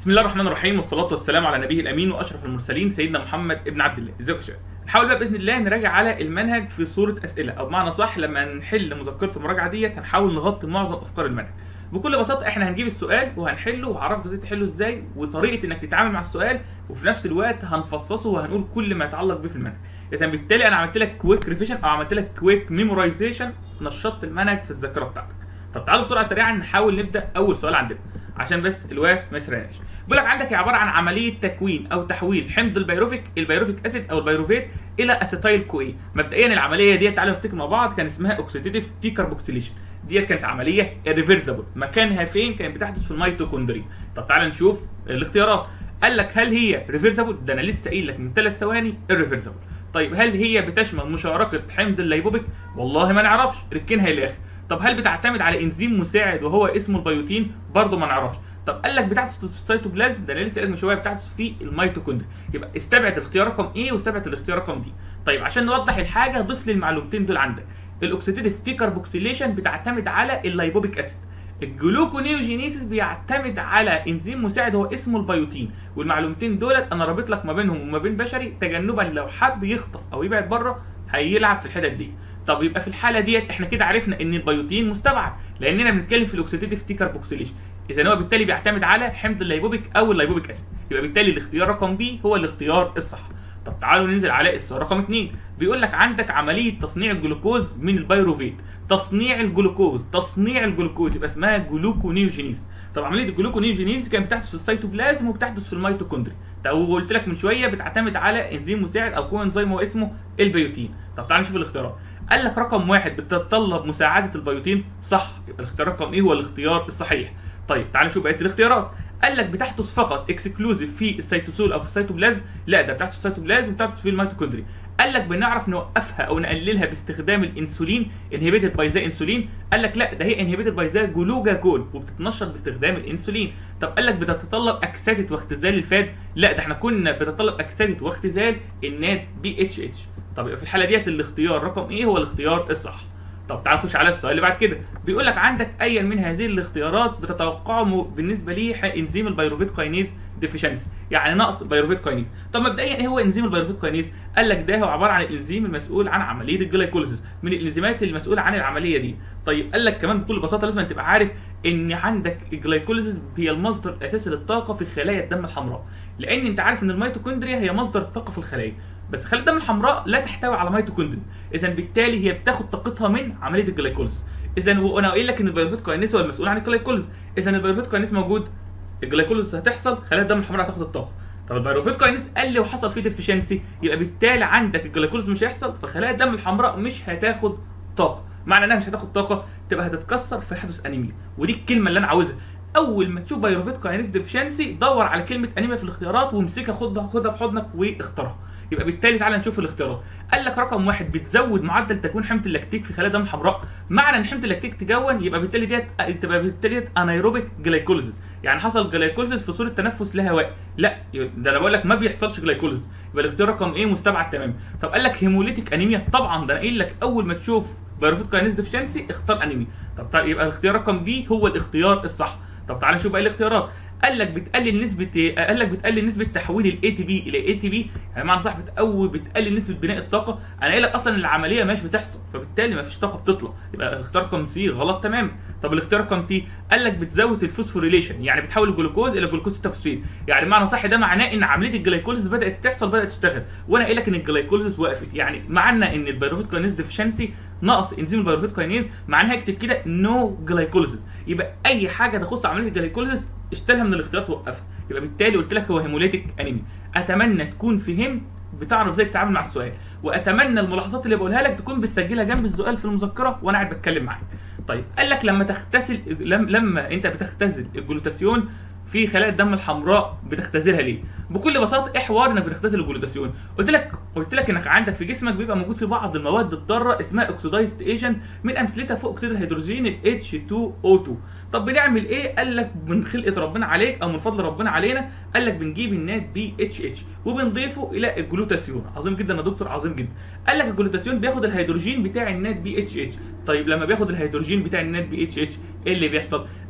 بسم الله الرحمن الرحيم والصلاة والسلام على نبيه الأمين وأشرف المرسلين سيدنا محمد ابن عبد الله ازيكم يا شباب نحاول بقى بإذن الله نراجع على المنهج في صورة أسئلة أو بمعنى صح لما نحل مذكرة المراجعة ديت هنحاول نغطي معظم أفكار المنهج بكل بساطة احنا هنجيب السؤال وهنحله وهعرفك ازاي تحله ازاي وطريقة انك تتعامل مع السؤال وفي نفس الوقت هنفصصه وهنقول كل ما يتعلق به في المنهج اذا بالتالي انا عملت لك كويك ريفيجن او عملت لك كويك ميمورايزيشن نشطت المنهج في الذاكرة بتاعتك طب تعالوا بسرعة سريعا نحاول نبدأ أول سؤال عندنا عشان بس الوقت ما يسرقناش بيقول لك عندك هي عباره عن عمليه تكوين او تحويل حمض البيروفيك البيروفيك اسيد او البيروفيت الى اسيتايل كوي مبدئيا العمليه ديت تعالوا نفتكر مع بعض كان اسمها اوكسيديتيف ديكربوكسيليشن ديت كانت عمليه ريفرسبل مكانها فين كانت بتحدث في الميتوكوندري طب تعالى نشوف الاختيارات قال لك هل هي ريفرسبل ده انا لسه قايل لك من ثلاث ثواني الريفرسبل طيب هل هي بتشمل مشاركه حمض الليبوبيك والله ما نعرفش ركنها للاخر طب هل بتعتمد على انزيم مساعد وهو اسمه البيوتين برضه ما نعرفش طب قال لك بتحدث في السيتوبلازم ده انا لسه قايل من شويه بتحدث في الميتوكوندريا يبقى استبعد الاختيار رقم ايه واستبعد الاختيار رقم دي طيب عشان نوضح الحاجه ضيف لي المعلومتين دول عندك الاوكسيديتيف ديكربوكسيليشن بتعتمد على اللايبوبيك اسيد الجلوكونيوجينيسيس بيعتمد على انزيم مساعد هو اسمه البيوتين والمعلومتين دولت انا رابط لك ما بينهم وما بين بشري تجنبا لو حب يخطف او يبعد بره هيلعب في الحتت دي طب يبقى في الحاله ديت احنا كده عرفنا ان البيوتين مستبعد لاننا بنتكلم في الاوكسيديتيف ديكربوكسيليشن اذا هو بالتالي بيعتمد على حمض الليبوبيك او اللايبوبيك اسيد يبقى بالتالي الاختيار رقم بي هو الاختيار الصح طب تعالوا ننزل على السؤال رقم 2 بيقول لك عندك عمليه تصنيع الجلوكوز من البيروفيت تصنيع الجلوكوز تصنيع الجلوكوز يبقى اسمها جلوكونيوجينيز طب عمليه الجلوكونيوجينيز كانت بتحدث في السيتوبلازم وبتحدث في الميتوكوندري طب قلت لك من شويه بتعتمد على انزيم مساعد او كو انزيم هو اسمه البيوتين طب تعال نشوف الاختيارات قال لك رقم واحد بتتطلب مساعده البيوتين صح يبقى الاختيار رقم ايه هو الاختيار الصحيح طيب تعال نشوف بقيه الاختيارات قال لك بتحدث فقط اكسكلوزيف في السيتوسول او في السيتوبلازم لا ده بتحدث في السيتوبلازم بتحدث في الميتوكوندري قال لك بنعرف نوقفها او نقللها باستخدام الانسولين انهبيتد باي ذا انسولين قال لك لا ده هي انهبيتد باي ذا جلوجاكول وبتتنشط باستخدام الانسولين طب قال لك بتتطلب اكسده واختزال الفاد لا ده احنا كنا بتتطلب اكسده واختزال النات بي اتش اتش طب يبقى في الحاله ديت الاختيار رقم ايه هو الاختيار الصح طب تعال نخش على السؤال اللي بعد كده بيقول لك عندك ايا من هذه الاختيارات بتتوقعه بالنسبه ليه انزيم البيروفيت كاينيز ديفيشنسي يعني نقص البيروفيت كاينيز طب مبدئيا ايه هو انزيم البيروفيت كاينيز قال لك ده هو عباره عن الانزيم المسؤول عن عمليه الجلايكوليسيس من الانزيمات المسؤوله عن العمليه دي طيب قال لك كمان بكل بساطه لازم تبقى عارف ان عندك الجلايكوليسيس هي المصدر الاساسي للطاقه في خلايا الدم الحمراء لان انت عارف ان الميتوكوندريا هي مصدر الطاقه في الخلايا بس خلايا الدم الحمراء لا تحتوي على ميتوكوندريا اذا بالتالي هي بتاخد طاقتها من عمليه الجلايكوليسيس اذا وانا قايل لك ان البيروفيت كاينيس هو المسؤول عن الجلايكوليسيس اذا البيروفيت كاينيس موجود الجلايكوليسيس هتحصل خلايا الدم الحمراء هتاخد الطاقه طب البيروفيت كاينيس قل وحصل فيه ديفيشنسي يبقى بالتالي عندك الجلايكوليسيس مش هيحصل فخلايا الدم الحمراء مش هتاخد طاقه معنى انها مش هتاخد طاقه تبقى هتتكسر فيحدث انيميا ودي الكلمه اللي انا عاوزها اول ما تشوف بيروفيت كاينيس ديفيشنسي دور على كلمه انيميا في الاختيارات وامسكها خدها خدها في حضنك واختارها يبقى بالتالي تعالى نشوف الاختيارات قال لك رقم واحد بتزود معدل تكوين حمض اللاكتيك في خلايا الدم الحمراء معنى ان حمض اللاكتيك تكون يبقى بالتالي ديت تبقى بالتالي ديت انايروبيك جلايكوليزيس يعني حصل جلايكوليزيس في صوره تنفس لهواء لا ده انا بقول لك ما بيحصلش جلايكوليزيس يبقى الاختيار رقم ايه مستبعد تماما طب قال لك هيموليتيك انيميا طبعا ده انا قايل لك اول ما تشوف بيروفيت كاينيز ديفشنسي اختار انيميا طب, طب يبقى الاختيار رقم بي هو الاختيار الصح طب تعالى نشوف بقى الاختيارات قال لك بتقلل نسبه قال لك بتقلل نسبه تحويل الاي تي بي الى اي تي بي يعني معنى صح بتقوي بتقلل نسبه بناء الطاقه انا قايل لك اصلا العمليه مش بتحصل فبالتالي ما فيش طاقه بتطلع يبقى الاختيار رقم سي غلط تماما طب الاختيار رقم تي قال لك بتزود الفوسفوريليشن يعني بتحول الجلوكوز الى جلوكوز 6 يعني معنى صح ده معناه ان عمليه الجلايكوليسيس بدات تحصل بدات تشتغل وانا قايل لك ان الجلايكوليسيس وقفت يعني معنى ان البيروفيت كاينيز ديفشنسي نقص انزيم البيروفيت كاينيز معناها اكتب كده نو جلايكوليسيس يبقى اي حاجه تخص عمليه الجلايكوليسيس اشتلها من الاختيار توقفها يبقى بالتالي قلت لك هو هيموليتيك انيميا اتمنى تكون فهمت بتعرف ازاي تتعامل مع السؤال واتمنى الملاحظات اللي بقولها لك تكون بتسجلها جنب السؤال في المذكره وانا قاعد بتكلم معاك طيب قال لك لما تختزل لم لما انت بتختزل الجلوتاسيون في خلايا الدم الحمراء بتختزلها ليه؟ بكل بساطه ايه حوار انك بتختزل الجلوتاسيون؟ قلت لك قلت لك انك عندك في جسمك بيبقى موجود في بعض المواد الضاره اسمها اوكسيدايزد ايجنت من امثلتها فوق اكسيد الهيدروجين ال H2O2 طب بنعمل ايه؟ قال لك من خلقه ربنا عليك او من فضل ربنا علينا قال لك بنجيب النات بي اتش اتش وبنضيفه الى الجلوتاسيون عظيم جدا يا دكتور عظيم جدا قال لك الجلوتاسيون بياخد الهيدروجين بتاع النات بي اتش اتش طيب لما بياخد الهيدروجين بتاع النات بي اتش اتش ايه اللي بيحصل؟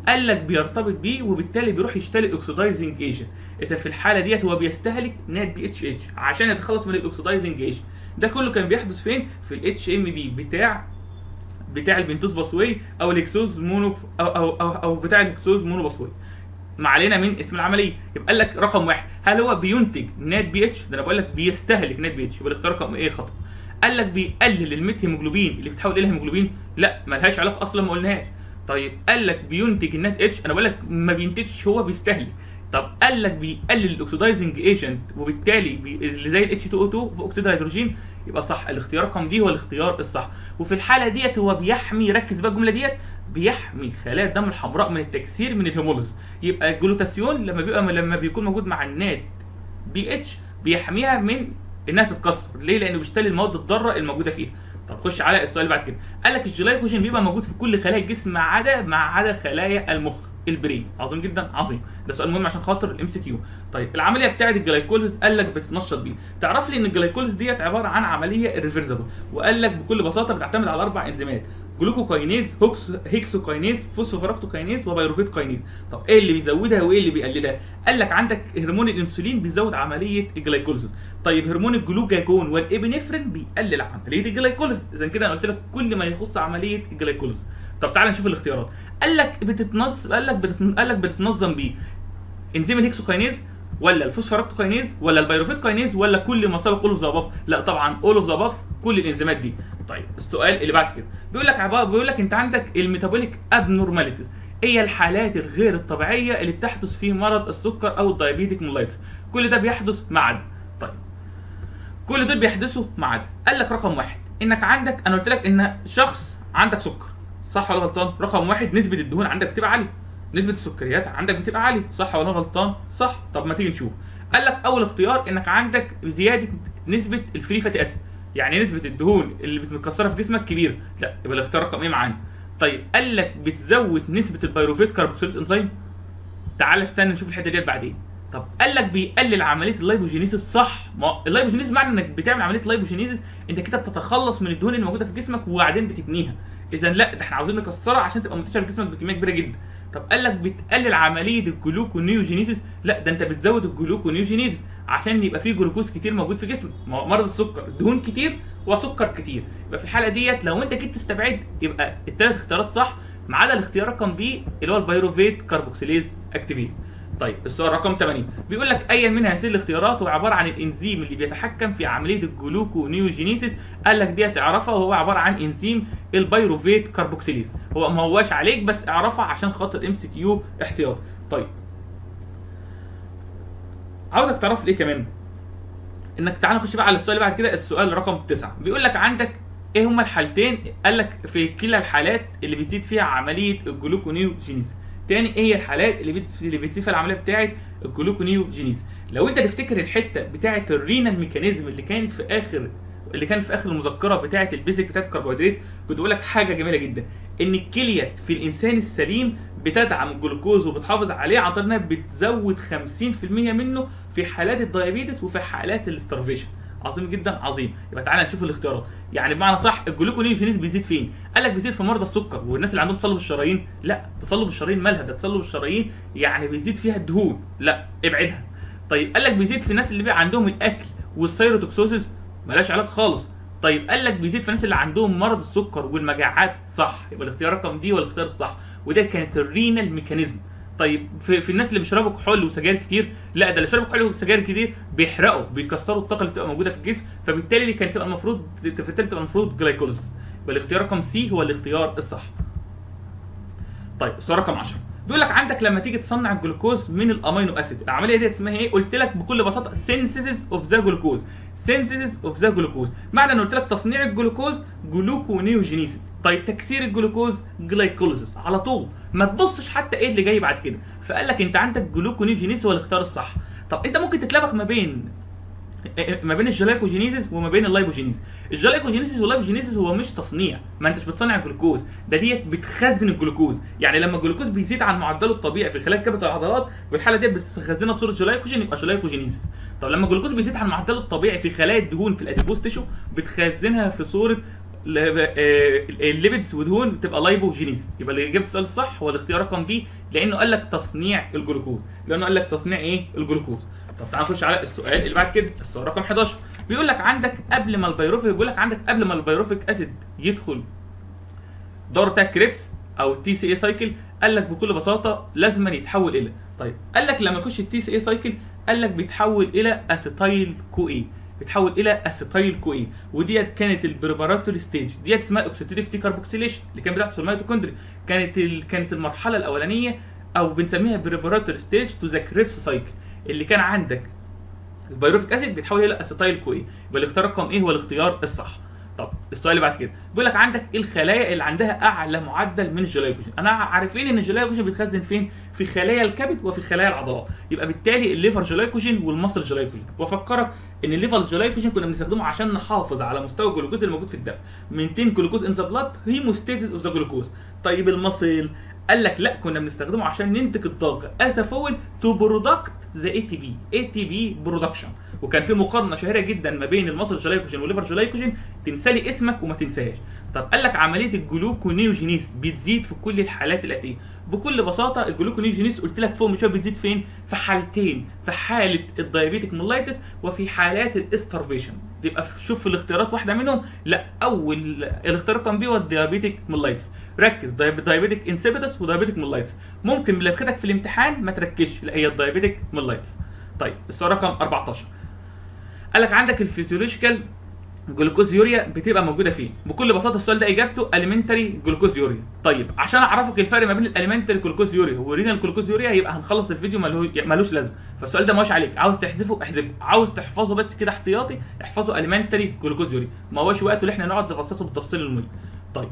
قال لك بيرتبط بيه وبالتالي بيروح يشتري الاكسدايزنج ايجنت اذا في الحاله ديت هو بيستهلك نات بي اتش اتش عشان يتخلص من الاكسدايزنج ايجنت ده كله كان بيحدث فين في الاتش ام بي بتاع بتاع البنتوز باسوي او الاكسوز مونو او او او, أو بتاع الاكسوز مونو باسوي ما علينا من اسم العمليه يبقى قال لك رقم واحد هل هو بينتج نات بي اتش ده انا بقول لك بيستهلك نات بي اتش يبقى الاختيار رقم ايه خطا قال لك بيقلل الميت هيموجلوبين اللي بتحول الى هيموجلوبين لا ملهاش علاقه اصلا ما قلناهاش طيب قال لك بينتج النات اتش انا بقول لك ما بينتجش هو بيستهلك طب قال لك بيقلل الاكسدايزنج ايجنت وبالتالي بي... اللي زي الاتش 2 او 2 في اكسيد الهيدروجين يبقى صح الاختيار رقم دي هو الاختيار الصح وفي الحاله ديت هو بيحمي ركز بقى الجمله ديت بيحمي خلايا الدم الحمراء من التكسير من الهيموليز يبقى الجلوتاسيون لما بيبقى لما بيكون موجود مع النات بي اتش بيحميها من انها تتكسر ليه لانه بيشتري المواد الضاره الموجوده فيها طب خش على السؤال اللي بعد كده قال لك الجلايكوجين بيبقى موجود في كل خلايا الجسم ما عدا ما عدا خلايا المخ البرين عظيم جدا عظيم ده سؤال مهم عشان خاطر الام سي كيو طيب العمليه بتاعه الجلايكوليز قال لك بتتنشط بيه تعرف لي ان الجلايكوليز ديت عباره عن عمليه ريفرسبل وقال لك بكل بساطه بتعتمد على اربع انزيمات جلوكوكاينيز هوكس هيكسوكاينيز فوسفوفراكتوكاينيز وبيروفيت كاينيز طب ايه اللي بيزودها وايه اللي بيقللها قال لك عندك هرمون الانسولين بيزود عمليه الجلايكوليز طيب هرمون الجلوكاجون والابنفرين بيقلل عمليه الجلايكوليز اذا كده انا قلت لك كل ما يخص عمليه الجلايكوليز طب تعالى نشوف الاختيارات قال لك بتتنظم قال لك بتتن... قال لك بتتنظم بيه انزيم الهيكسوكاينيز ولا الفوسفوراكتوكاينيز ولا البيروفيت كاينيز ولا كل ما سبق اول اوف ذا اباف لا طبعا اول اوف ذا اباف كل الانزيمات دي طيب السؤال اللي بعد كده بيقول لك عباره بيقول لك انت عندك الميتابوليك ابنورماليتيز هي الحالات الغير الطبيعيه اللي بتحدث في مرض السكر او الدايابيتيك مولايتس كل ده بيحدث ما عدا طيب كل دول بيحدثوا ما عدا قال لك رقم واحد انك عندك انا قلت لك ان شخص عندك سكر صح ولا غلطان رقم واحد نسبه الدهون عندك بتبقى عاليه نسبه السكريات عندك بتبقى عاليه صح ولا غلطان صح طب ما تيجي نشوف قال لك اول اختيار انك عندك زياده نسبه الفري فاتي اسيد يعني نسبه الدهون اللي بتتكسرها في جسمك كبيره لا يبقى الاختيار رقم ايه معانا طيب قال لك بتزود نسبه البيروفيت كاربوكسيليز انزيم تعال استنى نشوف الحته ديت بعدين طب قال لك بيقلل عمليه اللايبوجينيسيس صح ما اللايبوجينيسيس معنى انك بتعمل عمليه لايبوجينيسيس انت كده بتتخلص من الدهون اللي موجوده في جسمك وبعدين بتبنيها اذا لا ده احنا عاوزين نكسرها عشان تبقى منتشره في جسمك بكميه كبيره جدا طب قال لك بتقلل عمليه الجلوكونيوجينيسيس لا ده انت بتزود الجلوكونيوجينيسيس عشان يبقى فيه جلوكوز كتير موجود في جسمك مرض السكر دهون كتير وسكر كتير يبقى في الحاله ديت لو انت جيت تستبعد يبقى الثلاث اختيارات صح ما عدا الاختيار رقم بي اللي هو البيروفيت كاربوكسيليز اكتيفيت طيب السؤال رقم 80 بيقول لك اي من هذه الاختيارات هو عباره عن الانزيم اللي بيتحكم في عمليه الجلوكونيوجينيسيس تعرفها قال لك دي تعرفها وهو عباره عن انزيم البيروفيت كاربوكسيليز هو ما هواش عليك بس اعرفها عشان خاطر ام سي كيو احتياط طيب عاوزك تعرف ليه كمان انك تعال نخش بقى على السؤال اللي بعد كده السؤال رقم 9 بيقول لك عندك ايه هما الحالتين قال لك في كلا الحالات اللي بيزيد فيها عمليه الجلوكونيوجينيز تاني ايه هي الحالات اللي بت- اللي بتزيد فيها العمليه بتاعه الجلوكونيوجينيز لو انت تفتكر الحته بتاعه الرينال ميكانيزم اللي كانت في اخر اللي كان في اخر المذكره بتاعه البيزك بتاعه الكربوهيدرات كنت بقول لك حاجه جميله جدا ان الكليه في الانسان السليم بتدعم الجلوكوز وبتحافظ عليه عن طريق انها بتزود 50% منه في حالات الدايابيتس وفي حالات الاسترفيشن عظيم جدا عظيم يبقى تعالى نشوف الاختيارات يعني بمعنى صح الجلوكونيوجينيز بيزيد فين قال لك بيزيد في مرضى السكر والناس اللي عندهم تصلب الشرايين لا تصلب الشرايين مالها ده تصلب الشرايين يعني بيزيد فيها الدهون لا ابعدها طيب قال لك بيزيد في الناس اللي بقى عندهم الاكل والسيروتوكسوسيس ملاش علاقه خالص طيب قال لك بيزيد في الناس اللي عندهم مرض السكر والمجاعات صح يبقى الاختيار رقم دي هو الاختيار الصح وده كانت الرينال ميكانيزم طيب في, في الناس اللي بيشربوا كحول وسجاير كتير لا ده اللي بيشربوا كحول وسجاير كتير بيحرقوا بيكسروا الطاقه اللي بتبقى موجوده في الجسم فبالتالي اللي كانت تبقى المفروض بالتالي تبقى المفروض جلايكوليز يبقى الاختيار رقم سي هو الاختيار الصح طيب السؤال رقم 10 بيقول لك عندك لما تيجي تصنع الجلوكوز من الامينو اسيد العمليه دي اسمها ايه قلت لك بكل بساطه سينثيسيس اوف ذا جلوكوز سينثيسيس اوف ذا جلوكوز معنى ان قلت لك تصنيع الجلوكوز جلوكونيوجينيسيس طيب تكسير الجلوكوز جلايكوليسيس على طول ما تبصش حتى ايه اللي جاي بعد كده فقال لك انت عندك جلوكونيوجينيسيس هو الاختيار الصح طب انت ممكن تتلبخ ما بين ما بين الجلايكوجينيسيس وما بين اللايبوجينيسيس الجلايكوجينيسيس واللايبوجينيسيس هو مش تصنيع ما انتش بتصنع الجلوكوز ده ديت بتخزن الجلوكوز يعني لما الجلوكوز بيزيد عن معدله الطبيعي في خلايا كبد العضلات في الحاله ديت بتخزنها في صوره جلايكوجين يبقى جلايكوجينيسيس طب لما الجلوكوز بيزيد عن معدله الطبيعي في خلايا الدهون في الاديبوز تيشو بتخزنها في صوره ل- آه، الليبيدز ودهون تبقى لايبوجينيز يبقى اللي جبت السؤال الصح هو الاختيار رقم بي لانه قال لك تصنيع الجلوكوز لانه قال لك تصنيع ايه الجلوكوز طب تعال نخش على السؤال اللي بعد كده السؤال رقم 11 بيقول لك عندك قبل ما البيروفيك بيقول لك عندك قبل ما البيروفيك اسيد يدخل الدوره بتاعت كريبس او التي سي اي سايكل قال لك بكل بساطه لازما يتحول الى طيب قال لك لما يخش التي سي اي سايكل قال لك بيتحول الى اسيتايل كو اي بيتحول الى اسيتايل كو اي وديت كانت البريباراتوري ستيج ديت اسمها الاوكسيديتيف ديكاربوكسيليشن اللي كانت بتحصل في الميتوكوندري كانت ال... كانت المرحله الاولانيه او بنسميها بريباراتوري ستيج تو ذا كريبس سايكل اللي كان عندك البيروفيك اسيد بيتحول الى اسيتايل كو اي يبقى الاختيار رقم ايه هو الاختيار الصح طب السؤال اللي بعد كده بيقول لك عندك ايه الخلايا اللي عندها اعلى معدل من الجلايكوجين انا عارفين ان الجلايكوجين بيتخزن فين في خلايا الكبد وفي خلايا العضلات يبقى بالتالي الليفر جلايكوجين والمصل جلايكوجين وافكرك ان الليفر جلايكوجين كنا بنستخدمه عشان نحافظ على مستوى الجلوكوز اللي موجود في الدم مينتين جلوكوز ان ذا بلاد هيموستاسيس اوف ذا جلوكوز طيب المصل قال لك لا كنا بنستخدمه عشان ننتج الطاقه از فول تو برودكت ذا اي تي بي اي تي بي برودكشن وكان في مقارنه شهيره جدا ما بين المصل جلايكوجين والليفر جلايكوجين تنسى لي اسمك وما تنساهاش طب قال لك عمليه الجلوكونيوجينيز بتزيد في كل الحالات الاتيه بكل بساطه الجلوكونيوجينيز قلت لك فوق من شويه بتزيد فين في حالتين في حاله الدايابيتيك مولايتس وفي حالات الاستارفيشن يبقى شوف في الاختيارات واحده منهم لا اول الاختيار كان بيه هو الدايابيتيك مولايتس ركز دايابيتيك انسيبيتس ودايابيتك مولايتس ممكن لبختك في الامتحان ما تركزش لا هي الدايابيتيك مولايتس طيب السؤال رقم 14 قال لك عندك الفيزيولوجيكال جلوكوز يوريا بتبقى موجوده فين بكل بساطه السؤال ده اجابته اليمنتري جلوكوز يوريا طيب عشان اعرفك الفرق ما بين الاليمنتري جلوكوز يوريا والرينال جلوكوز يوريا يبقى هنخلص الفيديو ملهو- ملوش لازمه فالسؤال ده مش عليك عاوز تحذفه احذفه عاوز تحفظه بس كده احتياطي احفظه اليمنتري جلوكوز يوريا ما هوش وقته اللي احنا نقعد نفصصه بالتفصيل الممل طيب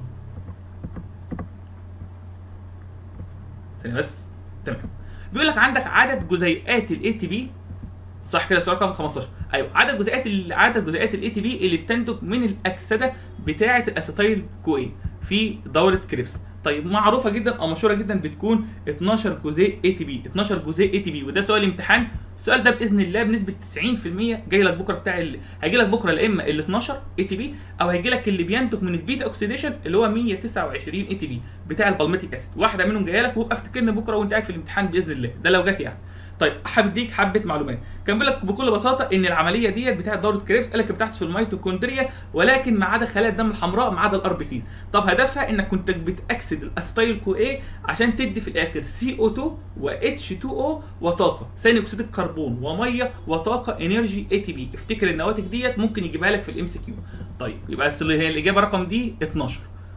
ثانيه بس تمام بيقول لك عندك عدد جزيئات الاي تي بي صح كده السؤال رقم 15 ايوه عدد جزيئات ال- عدد جزيئات الاي تي بي اللي بتنتج من الاكسده بتاعه الاسيتايل كوي في دوره كريبس طيب معروفه جدا او مشهوره جدا بتكون 12 جزيء اي تي بي 12 جزيء اي تي بي وده سؤال امتحان السؤال ده باذن الله بنسبه 90% جاي لك بكره بتاع ال... هيجي لك بكره يا اما ال 12 اي تي بي او هيجي لك اللي بينتج من البيتا اوكسيديشن اللي هو 129 اي تي بي بتاع البالميتيك اسيد واحده منهم جايه لك وابقى افتكرني بكره وانت قاعد في الامتحان باذن الله ده لو جت يعني طيب هديك حبه معلومات كان بيقول لك بكل بساطه ان العمليه ديت بتاعه دوره كريبس قال لك بتحدث في الميتوكوندريا ولكن ما عدا خلايا الدم الحمراء ما عدا الار بي سيز طب هدفها انك كنت بتاكسد الاستايل كو اي عشان تدي في الاخر سي او 2 و اتش 2 او وطاقه ثاني اكسيد الكربون وميه وطاقه انرجي اي تي بي افتكر النواتج ديت ممكن يجيبها لك في الام سي كيو طيب يبقى الس- هي الاجابه رقم دي 12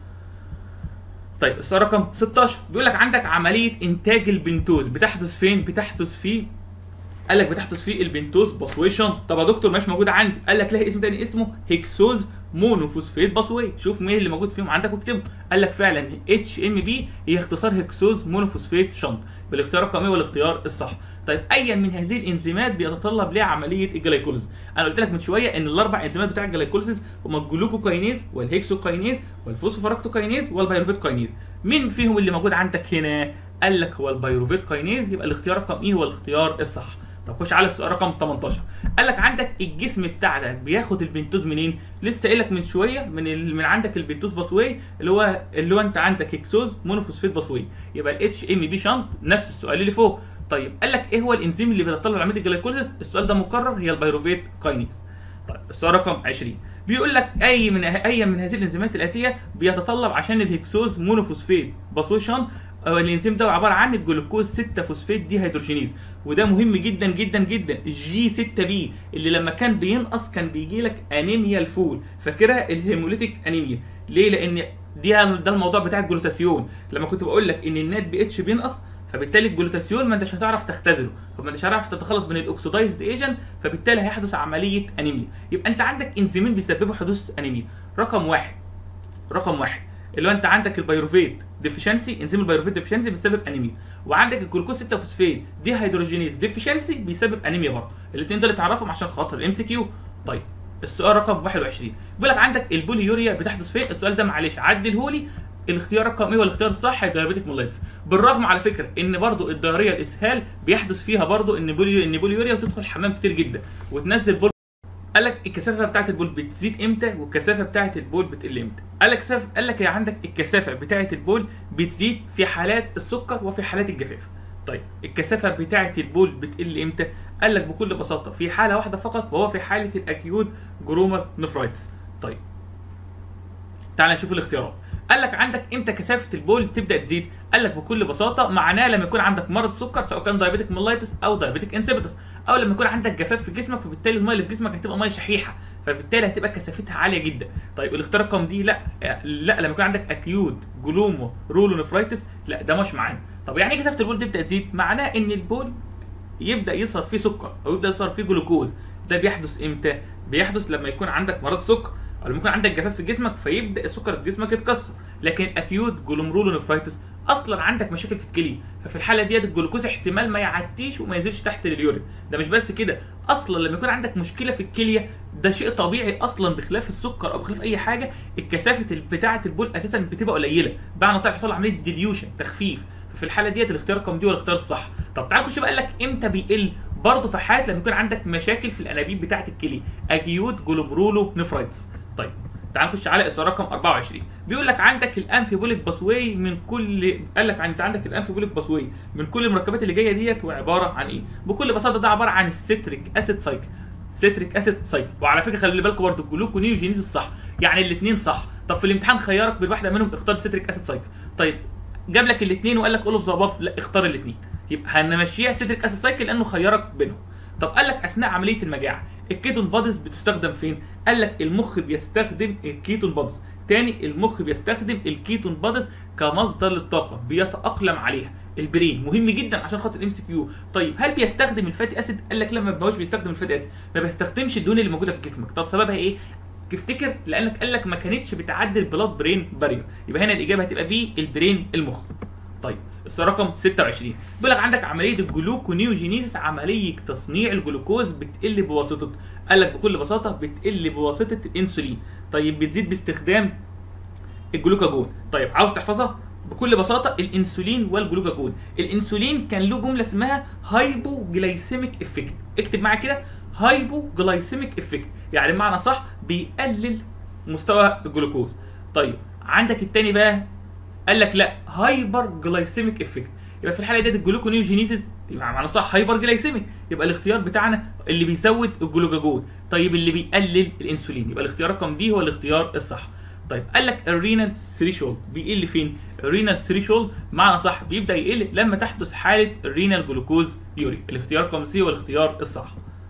طيب السؤال رقم 16 بيقول لك عندك عمليه انتاج البنتوز بتحدث فين؟ بتحدث في قال لك بتحدث في البنتوز باسويشن طب يا دكتور مش موجود عندي قال لك لها اسم تاني اسمه هيكسوز مونوفوسفيت باسوي شوف مين اللي موجود فيهم عندك واكتبه قال لك فعلا اتش ام بي هي اختصار هيكسوز مونوفوسفيت شنط بالاختيار رقم ايه والاختيار الصح طيب ايا من هذه الانزيمات بيتطلب ليه عمليه الجلايكوليز انا قلت لك من شويه ان الاربع انزيمات بتاع الجلايكوليز هما الجلوكوكاينيز والهيكسوكاينيز والفوسفوفراكتوكاينيز والبيروفيت كاينيز مين فيهم اللي موجود عندك هنا قال لك هو البيروفيت كاينيز يبقى الاختيار رقم ايه هو الاختيار الصح طب خش على السؤال رقم 18 قال لك عندك الجسم بتاعك بياخد البنتوز منين لسه قايل لك من شويه من ال... من عندك البنتوز باسوي اللي هو اللي هو انت عندك هيكسوز مونوفوسفيت باسوي يبقى الاتش ام بي شنط نفس السؤال اللي فوق طيب قال لك ايه هو الانزيم اللي بيتطلب عمليه الجلايكوليز السؤال ده مكرر هي البيروفيت كاينيز طيب السؤال رقم 20 بيقول لك اي من اي من هذه الانزيمات الاتيه بيتطلب عشان الهكسوز مونوفوسفيت باسويشن أو الانزيم ده عباره عن الجلوكوز 6 فوسفيت دي هيدروجينيز وده مهم جدا جدا جدا الجي 6 بي اللي لما كان بينقص كان بيجي لك انيميا الفول فاكرها الهيموليتيك انيميا ليه لان دي ده الموضوع بتاع الجلوتاسيون لما كنت بقول لك ان النات بي اتش بينقص فبالتالي الجلوتاسيون ما انتش هتعرف تختزله فما انتش هتعرف تتخلص من الاكسدايزد ايجنت فبالتالي هيحدث عمليه انيميا يبقى انت عندك انزيمين بيسببوا حدوث انيميا رقم واحد رقم واحد اللي هو انت عندك البيروفيت ديفيشنسي انزيم البيروفيت ديفيشنسي بيسبب انيميا وعندك الجلوكوز 6 فوسفيت دي هيدروجينيز ديفيشنسي بيسبب انيميا برضه الاثنين دول تعرفهم عشان خاطر الام سي كيو طيب السؤال رقم 21 بيقول لك عندك البوليوريا بتحدث فين السؤال ده معلش عدلهولي الاختيار رقم ايه والختيار الصح هي دايابيتيك موليتس بالرغم على فكره ان برضو الدياريه الاسهال بيحدث فيها برضو ان بوليو ان بوليوريا وتدخل الحمام كتير جدا وتنزل بول قال لك الكثافه بتاعه البول بتزيد امتى والكثافه بتاعه البول بتقل امتى قال لك سف... قال لك يا عندك الكثافه بتاعه البول بتزيد في حالات السكر وفي حالات الجفاف طيب الكثافه بتاعه البول بتقل امتى قال لك بكل بساطه في حاله واحده فقط وهو في حاله الاكيود جرومال نفرايتس طيب تعال نشوف الاختيارات قال لك عندك امتى كثافه البول تبدا تزيد قال لك بكل بساطه معناه لما يكون عندك مرض سكر سواء كان دايابيتك ميلايتس او دايابيتك انسيبيتس او لما يكون عندك جفاف في جسمك فبالتالي الميه اللي في جسمك هتبقى ميه شحيحه فبالتالي هتبقى كثافتها عاليه جدا طيب الاختيار رقم دي لا لا لما يكون عندك اكيود جلومو رولو نفرايتس لا ده مش معانا طب يعني ايه كثافه البول تبدا تزيد معناه ان البول يبدا يظهر فيه سكر او يبدا يظهر فيه جلوكوز ده بيحدث امتى بيحدث لما يكون عندك مرض سكر او لما يكون عندك جفاف في جسمك فيبدا السكر في جسمك يتكسر لكن اكيوت جلومرولونفرايتس اصلا عندك مشاكل في الكليه ففي الحاله ديت الجلوكوز احتمال ما يعديش وما ينزلش تحت اليورين ده مش بس كده اصلا لما يكون عندك مشكله في الكليه ده شيء طبيعي اصلا بخلاف السكر او بخلاف اي حاجه الكثافه بتاعه البول اساسا بتبقى قليله بمعنى صح يحصل عمليه ديليوشن تخفيف ففي الحاله ديت الاختيار رقم دي هو الاختيار الصح طب تعال نخش بقى لك امتى بيقل برضه في حالات لما يكون عندك مشاكل في الانابيب بتاعه الكليه اكيوت جلوبرولو نفرايتس طيب تعال نخش على السؤال رقم 24 بيقول لك عندك الانفيبوليك باسواي من كل قال لك انت عندك الانفيبوليك باسواي من كل المركبات اللي جايه ديت وعباره عن ايه بكل بساطه ده عباره عن السيتريك اسيد سايكل سيتريك اسيد سايكل وعلى فكره خلي بالكم برضه الجلوكونيوجينيز الصح يعني الاثنين صح طب في الامتحان خيرك بين واحده منهم اختار سيتريك اسيد سايكل طيب جاب لك الاثنين وقال لك قول ذا لا اختار الاثنين يبقى هنمشيها سيتريك اسيد سايكل لانه خيرك بينهم طب قال لك اثناء عمليه المجاعه الكيتون بادز بتستخدم فين؟ قال لك المخ بيستخدم الكيتون بادز تاني المخ بيستخدم الكيتون بادز كمصدر للطاقه بيتاقلم عليها البرين مهم جدا عشان خاطر الام سي كيو طيب هل بيستخدم الفاتي اسيد قال لك لا ما بقاش بيستخدم الفاتي اسيد ما بيستخدمش الدهون اللي موجوده في جسمك طب سببها ايه تفتكر لانك قال لك ما كانتش بتعدي البلاد برين بارير يبقى هنا الاجابه هتبقى بي البرين المخ طيب السؤال رقم 26 بيقول لك عندك عمليه الجلوكونيوجينيز عمليه تصنيع الجلوكوز بتقل بواسطه قال لك بكل بساطه بتقل بواسطه الانسولين طيب بتزيد باستخدام الجلوكاجون طيب عاوز تحفظها بكل بساطه الانسولين والجلوكاجون الانسولين كان له جمله اسمها هايبوجلايسيميك افكت اكتب معايا كده هايبوجلايسيميك افكت يعني بمعنى صح بيقلل مستوى الجلوكوز طيب عندك التاني بقى قال لك لا هايبر جلايسيميك افكت يبقى في الحاله ديت الجلوكونيوجينيسيس يبقى معنى صح هايبر جلايسيميك يبقى الاختيار بتاعنا اللي بيزود الجلوكاجون طيب اللي بيقلل الانسولين يبقى الاختيار رقم دي هو الاختيار الصح طيب قال لك الرينال ثريشولد بيقل فين الرينال ثريشولد معنى صح بيبدا يقل لما تحدث حاله الرينال جلوكوز يوري الاختيار رقم سي هو الاختيار الصح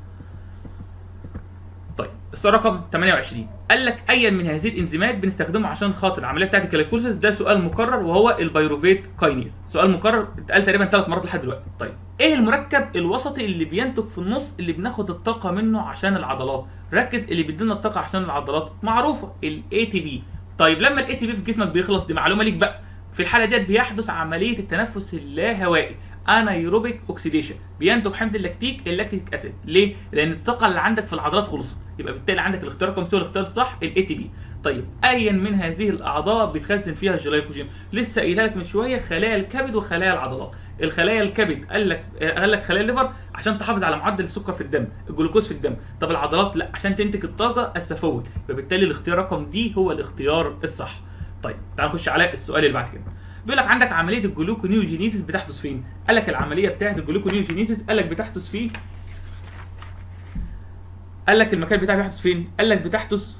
طيب السؤال رقم 28 قال لك ايا من هذه الانزيمات بنستخدمه عشان خاطر العمليه بتاعت الكاليكوليسيس ده سؤال مكرر وهو البيروفيت كاينيز سؤال مكرر اتقال تقريبا ثلاث مرات لحد دلوقتي طيب ايه المركب الوسطي اللي بينتج في النص اللي بناخد الطاقه منه عشان العضلات ركز اللي بيدينا الطاقه عشان العضلات معروفه الاي تي بي طيب لما الاي تي بي في جسمك بيخلص دي معلومه ليك بقى في الحاله ديت بيحدث عمليه التنفس اللاهوائي انايروبيك اوكسيديشن بينتج حمض اللاكتيك اللاكتيك اسيد ليه لان الطاقه اللي عندك في العضلات خلصت يبقى بالتالي عندك الاختيار رقم سي الاختيار الصح الاي تي بي طيب ايا من هذه الاعضاء بيتخزن فيها الجلايكوجين لسه قايلها لك من شويه خلايا الكبد وخلايا العضلات الخلايا الكبد قال لك قال لك خلايا الليفر عشان تحافظ على معدل السكر في الدم الجلوكوز في الدم طب العضلات لا عشان تنتج الطاقه السفول فبالتالي الاختيار رقم دي هو الاختيار الصح طيب تعال نخش على السؤال اللي بعد كده بيقول لك عندك عمليه الجلوكونيوجينيسيس بتحدث فين؟ قال لك العمليه بتاعت الجلوكونيوجينيسيس قال لك بتحدث فيه قال لك المكان بتاعها بيحدث فين؟ قال لك بتحدث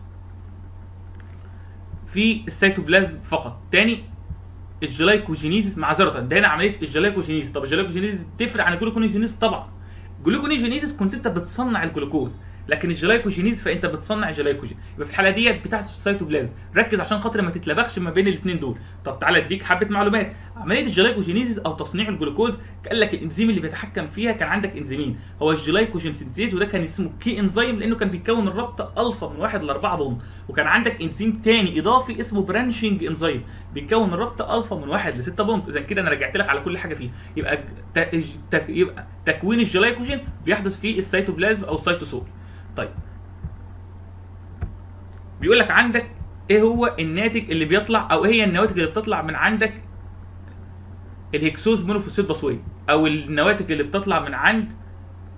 في السيتوبلازم فقط تاني الجلايكوجينيسيس معذره ده هنا عمليه الجلايكوجينيسيس طب الجلايكوجينيسيس بتفرق عن الجلوكونيوجينيسيس طبعا الجلوكونيوجينيسيس كنت انت بتصنع الجلوكوز لكن الجلايكوجينيز فانت بتصنع الجلايكوجين يبقى في الحاله ديت بتاعت السيتوبلازم ركز عشان خاطر ما تتلبخش ما بين الاثنين دول طب تعالى اديك حبه معلومات عمليه الجلايكوجينيز او تصنيع الجلوكوز قال لك الانزيم اللي بيتحكم فيها كان عندك انزيمين هو الجلايكوجين سينثيز وده كان اسمه كي انزيم لانه كان بيكون الرابطه الفا من واحد ل 4 بوند وكان عندك انزيم تاني اضافي اسمه برانشنج انزيم بيكون الرابطه الفا من واحد ل 6 بوند اذا كده انا رجعت لك على كل حاجه فيه يبقى تك... يبقى تكوين الجلايكوجين بيحدث في السيتوبلازم او السيتوسول طيب بيقول لك عندك ايه هو الناتج اللي بيطلع او ايه هي النواتج اللي بتطلع من عندك الهكسوز مونوفوسفيت باسوي او النواتج اللي بتطلع من عند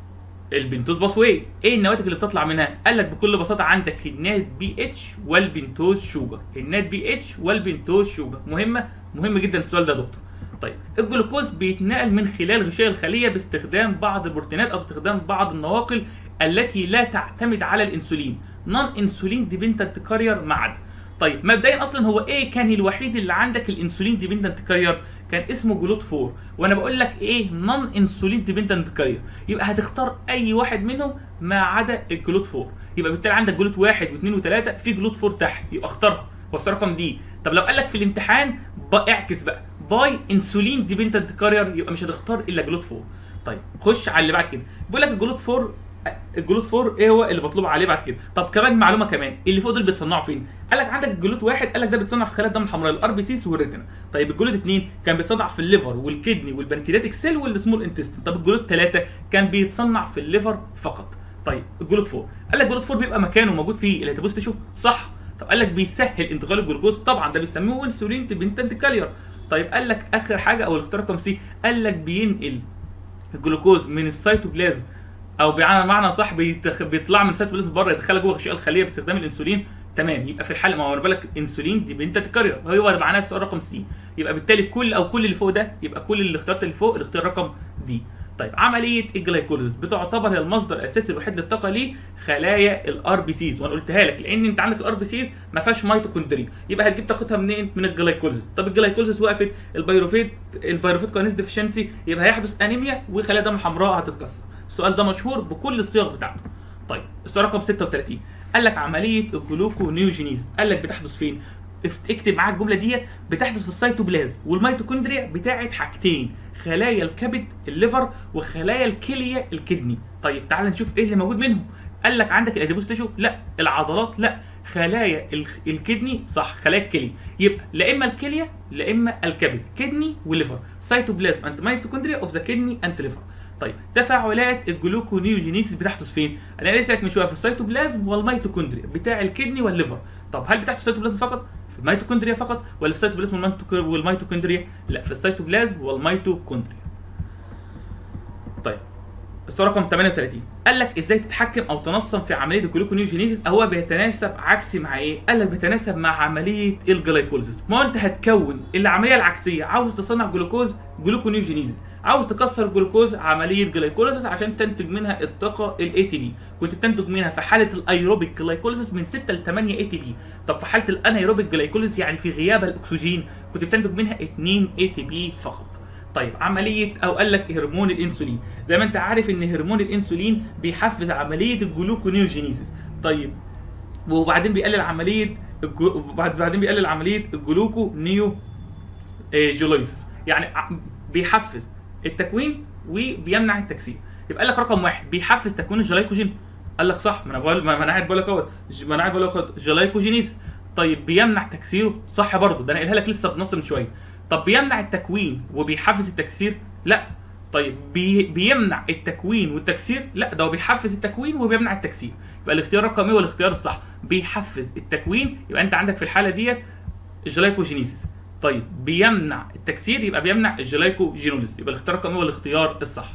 البنتوز باسواي ايه النواتج اللي بتطلع منها قال لك بكل بساطه عندك النات بي اتش والبنتوز شوجر النات بي اتش والبنتوز شوجر مهمه مهم جدا السؤال ده يا دكتور طيب الجلوكوز بيتنقل من خلال غشاء الخليه باستخدام بعض البروتينات او باستخدام بعض النواقل التي لا تعتمد على الانسولين نون انسولين ديبندنت كارير ما عدا طيب مبدئيا اصلا هو ايه كان الوحيد اللي عندك الانسولين ديبندنت كارير كان اسمه جلوت 4 وانا بقول لك ايه نون انسولين ديبندنت كارير يبقى هتختار اي واحد منهم ما عدا الجلوت 4 يبقى بالتالي عندك جلوت واحد واثنين وثلاثه في جلوت 4 تحت يبقى اختارها بس رقم دي طب لو قال لك في الامتحان بقى اعكس بقى باي انسولين ديبندنت كارير يبقى مش هتختار الا جلوت 4 طيب خش على اللي بعد كده بيقول لك الجلوت 4 الجلوت 4 ايه هو اللي مطلوب عليه بعد كده طب كمان معلومه كمان اللي فوق دول بيتصنعوا فين قال لك عندك الجلوت واحد قال لك ده بيتصنع في خلايا الدم الحمراء الار بي سيس والريتنا طيب الجلوت اثنين كان بيتصنع في الليفر والكدني والبنكرياتيك سيل والسمول انتستين طب الجلوت ثلاثه كان بيتصنع في الليفر فقط طيب الجلوت 4 قال لك الجلوت 4 بيبقى مكانه موجود في الهيتابوس تيشو صح طب قال لك بيسهل انتقال الجلوكوز طبعا ده بيسموه انسولين ديبندنت كالير طيب قال لك اخر حاجه او الاختيار رقم سي قال لك بينقل الجلوكوز من السيتوبلازم او بمعنى معنى صح بيتخ... بيطلع من السيتوبلازم بره يدخلها جوه غشاء الخليه باستخدام الانسولين تمام يبقى في الحاله ما هو انا بالك انسولين ديبندنت كارير هو معناه السؤال رقم سي يبقى بالتالي كل او كل اللي فوق ده يبقى كل اللي اخترت اللي فوق الاختيار رقم دي طيب عمليه الجلايكوليزيس بتعتبر هي المصدر الاساسي الوحيد للطاقه لخلايا الار بي سيز وانا قلتها لك لان انت عندك الار بي سيز ما فيهاش ميتوكوندريا يبقى هتجيب طاقتها منين من الجلايكوليزيس طب الجلايكوليزيس وقفت البيروفيت البيروفيت كاينيز ديفشنسي يبقى هيحدث انيميا وخلايا دم حمراء هتتكسر السؤال ده مشهور بكل الصيغ بتاعته طيب السؤال رقم 36 قال لك عمليه الجلوكونيوجينيز قال لك بتحدث فين اكتب معاك الجمله ديت بتحدث في السيتوبلازم والميتوكوندريا بتاعت حاجتين خلايا الكبد الليفر وخلايا الكليه الكدني طيب تعال نشوف ايه اللي موجود منهم قال لك عندك الاديبوس تيشو لا العضلات لا خلايا الكدني صح خلايا الكليه يبقى لا اما الكليه لا اما الكبد كدني وليفر سيتوبلازم اند ميتوكوندريا اوف ذا كدني اند ليفر طيب تفاعلات الجلوكونيوجينيسيس بتحدث فين؟ انا لسه من شويه في السيتوبلازم والميتوكوندريا بتاع الكدني والليفر طب هل بتحدث في السيتوبلازم فقط؟ في الميتوكوندريا فقط ولا في السيتوبلازم والميتوكوندريا؟ لا في السيتوبلازم والميتوكوندريا. طيب السؤال رقم 38 قال لك ازاي تتحكم او تنظم في عمليه الجلوكونيوجينيسيس هو بيتناسب عكسي مع ايه؟ قال لك بيتناسب مع عمليه الجلايكوليسيس ما انت هتكون العمليه العكسيه عاوز تصنع جلوكوز جلوكونيوجينيسيس عاوز تكسر الجلوكوز عمليه جلايكوليسيس عشان تنتج منها الطاقه الاي تي بي كنت بتنتج منها في حاله الايروبيك جلايكوليسيس من 6 ل 8 اي تي بي طب في حاله الانايروبيك جلايكوليسيس يعني في غياب الاكسجين كنت بتنتج منها 2 اي تي بي فقط طيب عمليه او قال لك هرمون الانسولين زي ما انت عارف ان هرمون الانسولين بيحفز عمليه الجلوكونيوجينيسيس طيب وبعدين بيقلل عمليه الجلو... بعدين بيقلل عمليه الجلوكو نيو جوليسيس يعني بيحفز التكوين وبيمنع التكسير يبقى قال لك رقم واحد بيحفز تكوين الجلايكوجين قال لك صح ما انا بقول ما انا قاعد بقول لك اهوت ما انا قاعد بقول لك جلايكوجينيز طيب بيمنع تكسيره صح برضه ده انا قايلها لك لسه بنص من شويه طب بيمنع التكوين وبيحفز التكسير لا طيب بي بيمنع التكوين والتكسير لا ده هو بيحفز التكوين وبيمنع التكسير يبقى الاختيار رقم ايه والاختيار الصح بيحفز التكوين يبقى انت عندك في الحاله ديت الجلايكوجينيسيس طيب بيمنع التكسير يبقى بيمنع الجلايكوجينوليز يبقى الاختيار رقم ايه والاختيار الصح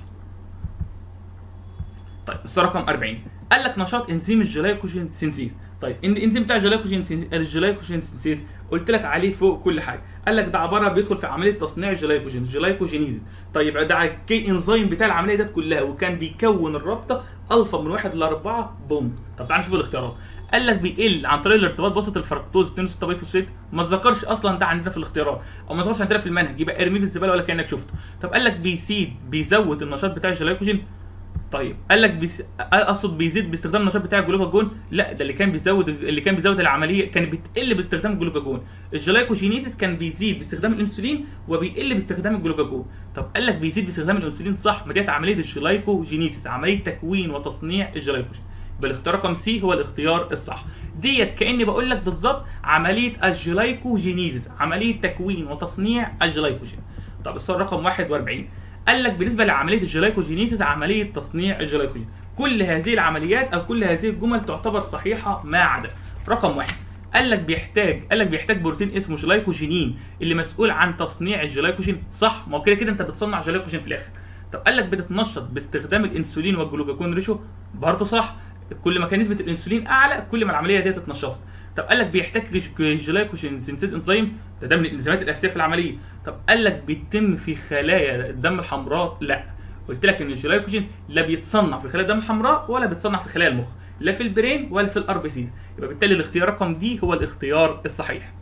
طيب السؤال رقم 40 قال لك نشاط انزيم الجلايكوجين سينسيز طيب الانزيم بتاع الجلايكوجين الجلايكوجين سينسيز قلت لك عليه فوق كل حاجه قال لك ده عباره بيدخل في عمليه تصنيع الجلايكوجين الجلايكوجينيز طيب ده كي انزيم بتاع العمليه ديت كلها وكان بيكون الرابطه الفا من 1 ل 4 بوند طب تعال نشوف الاختيارات قال لك بيقل عن طريق الارتباط بواسطه الفركتوز 2 طبيعي فوسفات ما تذكرش اصلا ده عندنا في الاختيارات او ما تذكرش عندنا في المنهج يبقى ارميه في الزباله ولا كانك شفته طب قال لك بيزيد بيزود النشاط بتاع الجلايكوجين طيب قال لك بيس... اقصد بيزيد باستخدام النشاط بتاع الجلوكاجون لا ده اللي كان بيزود اللي كان بيزود العمليه كانت بتقل باستخدام الجلوكاجون الجلايكوجينيسيس كان بيزيد باستخدام الانسولين وبيقل باستخدام الجلوكاجون طب قال لك بيزيد باستخدام الانسولين صح ما ديت عمليه الجلايكوجينيسيس عمليه تكوين وتصنيع الجلايكوجين يبقى الاختيار رقم سي هو الاختيار الصح ديت كاني بقول لك بالظبط عمليه الجلايكوجينيسيس عمليه تكوين وتصنيع الجلايكوجين طب السؤال رقم 41 قال لك بالنسبه لعمليه الجلايكوجينيسيس عمليه تصنيع الجلايكوجين كل هذه العمليات او كل هذه الجمل تعتبر صحيحه ما عدا رقم واحد قال لك بيحتاج قال لك بيحتاج بروتين اسمه جلايكوجينين اللي مسؤول عن تصنيع الجلايكوجين صح ما هو كده كده انت بتصنع جلايكوجين في الاخر طب قال لك بتتنشط باستخدام الانسولين والجلوكاجون ريشو برضه صح كل ما كان نسبه الانسولين اعلى كل ما العمليه ديت اتنشطت طب قال لك بيحتاج جلايكوجين سينسيز انزيم ده ده من الانزيمات الاساسيه في العمليه طب قال لك بيتم في خلايا الدم الحمراء لا قلت لك ان الجلايكوجين لا بيتصنع في خلايا الدم الحمراء ولا بيتصنع في خلايا المخ لا في البرين ولا في الار بي سيز يبقى بالتالي الاختيار رقم دي هو الاختيار الصحيح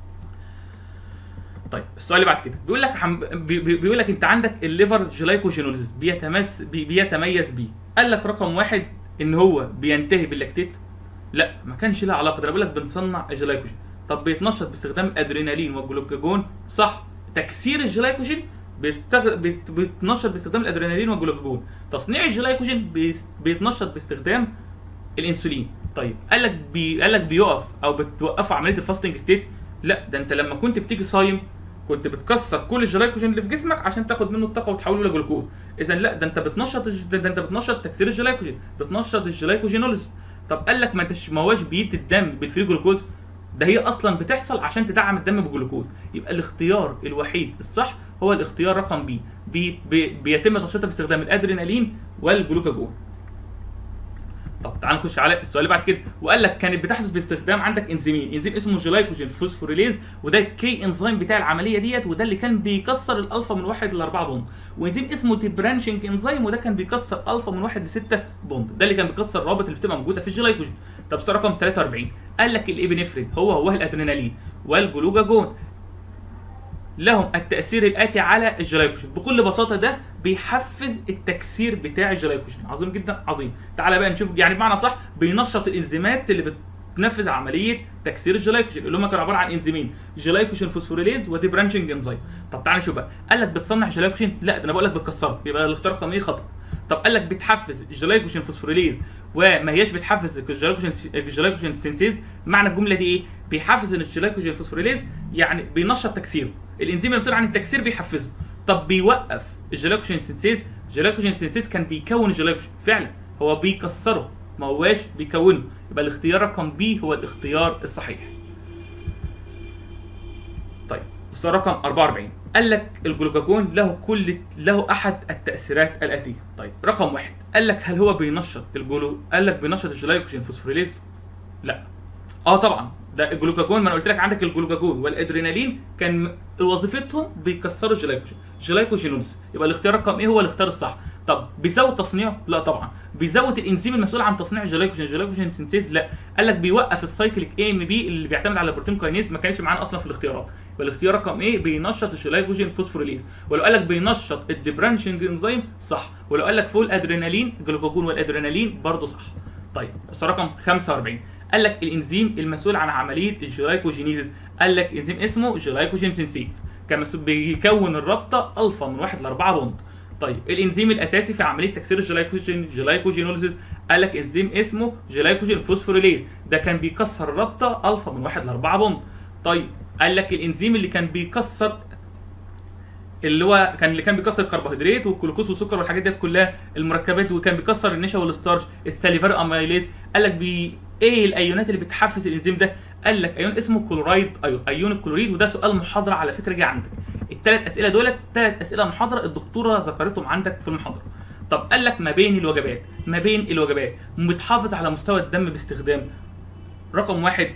طيب السؤال اللي بعد كده بيقول لك حم... بي... بي- بيقول لك انت عندك الليفر جلايكوجينوليزيس بيتمس بي... بيتميز بيه قال لك رقم واحد ان هو بينتهي باللاكتيت لا ما كانش لها علاقه ده انا بقول لك بنصنع الجلايكوجين طب بيتنشط باستخدام الادرينالين والجلوكاجون صح تكسير الجلايكوجين بيستغ... بيت... بيتنشط باستخدام الادرينالين والجلوكاجون تصنيع الجلايكوجين بيس... بيتنشط باستخدام الانسولين طيب قال لك بي... قال لك بيقف او بتوقفوا عمليه الفاستنج ستيت لا ده انت لما كنت بتيجي صايم كنت بتكسر كل الجلايكوجين اللي في جسمك عشان تاخد منه الطاقه وتحوله لجلوكوز اذا لا ده انت بتنشط الج- ده, ده انت بتنشط تكسير الجلايكوجين بتنشط الجلايكوجينوليز طب قال لك ما انتش ما هواش بيد الدم بالفري جلوكوز ده هي اصلا بتحصل عشان تدعم الدم بالجلوكوز يبقى الاختيار الوحيد الصح هو الاختيار رقم بي, بي, بي بيتم تنشيطها باستخدام الادرينالين والجلوكاجون طب تعال نخش على السؤال اللي بعد كده وقال لك كانت بتحدث باستخدام عندك انزيمين انزيم اسمه جلايكوجين فوسفوريليز وده الكي انزيم بتاع العمليه ديت وده اللي كان بيكسر الالفا من واحد ل 4 بوند وانزيم اسمه تبرانشنج انزيم وده كان بيكسر الفا من واحد ل 6 بوند ده اللي كان بيكسر الروابط اللي بتبقى موجوده في الجلايكوجين طب السؤال رقم 43 قال لك الابنفرين هو هو الادرينالين والجلوكاجون لهم التاثير الاتي على الجلايكوجين بكل بساطه ده بيحفز التكسير بتاع الجلايكوجين عظيم جدا عظيم تعالى بقى نشوف يعني بمعنى صح بينشط الانزيمات اللي بتنفذ عمليه تكسير الجلايكوجين اللي هم كانوا عباره عن انزيمين جلايكوجين فوسفوريليز ودي برانشنج انزيم طب تعالى نشوف بقى قال لك بتصنع جلايكوجين لا ده انا بقول لك بتكسره يبقى الاختيار رقم ايه خطا طب قال لك بتحفز الجلايكوجين فوسفوريليز وما هياش بتحفز الجلايكوجين الجلايكوجين سينسيز معنى الجمله دي ايه بيحفز ان الجلايكوجين فوسفوريليز يعني بينشط تكسيره الانزيم المسؤول عن التكسير بيحفزه طب بيوقف الجلايكوجين سينسيز الجلايكوجين سينسيز كان بيكون الجلايكوجين فعلا هو بيكسره ما هواش بيكونه يبقى الاختيار رقم بي هو الاختيار الصحيح طيب السؤال رقم 44 قال لك الجلوكاجون له كل له احد التاثيرات الاتيه طيب رقم واحد قال لك هل هو بينشط الجلو قال لك بينشط الجلايكوجين فوسفوريليز لا اه طبعا ده الجلوكاجون ما انا قلت لك عندك الجلوكاجون والادرينالين كان وظيفتهم بيكسروا الجلايكوجين جلايكوجينوز يبقى الاختيار رقم ايه هو الاختيار الصح طب بيزود تصنيعه لا طبعا بيزود الانزيم المسؤول عن تصنيع الجلايكوجين الجلايكوجين سينثيز لا قال لك بيوقف السايكليك اي ام بي اللي بيعتمد على البروتين كاينيز ما كانش معانا اصلا في الاختيارات يبقى الاختيار رقم ايه بينشط الجلايكوجين فوسفوريليز ولو قال لك بينشط الديبرانشنج انزيم صح ولو قال لك فول ادرينالين الجلوكاجون والادرينالين برضه صح طيب السؤال رقم 45 قال لك الانزيم المسؤول عن عمليه الجلايكوجينيزيس قال لك انزيم اسمه جلايكوجين سينسيز كان مسؤول بيكون الرابطه الفا من 1 ل 4 بوند طيب الانزيم الاساسي في عمليه تكسير الجلايكوجين جلايكوجينوليزيس قال لك انزيم اسمه جلايكوجين فوسفوريليز ده كان بيكسر الرابطه الفا من 1 ل 4 بوند طيب قال لك الانزيم اللي كان بيكسر اللي هو كان اللي كان بيكسر الكربوهيدرات والجلوكوز والسكر والحاجات ديت كلها المركبات وكان بيكسر النشا والستارش الساليفار اميليز قال لك بي ايه الايونات اللي بتحفز الانزيم ده قال لك ايون اسمه كلورايد ايون ايون الكلوريد وده سؤال محاضره على فكره جه عندك الثلاث اسئله دولت ثلاث اسئله محاضره الدكتوره ذكرتهم عندك في المحاضره طب قال لك ما بين الوجبات ما بين الوجبات بتحافظ على مستوى الدم باستخدام رقم واحد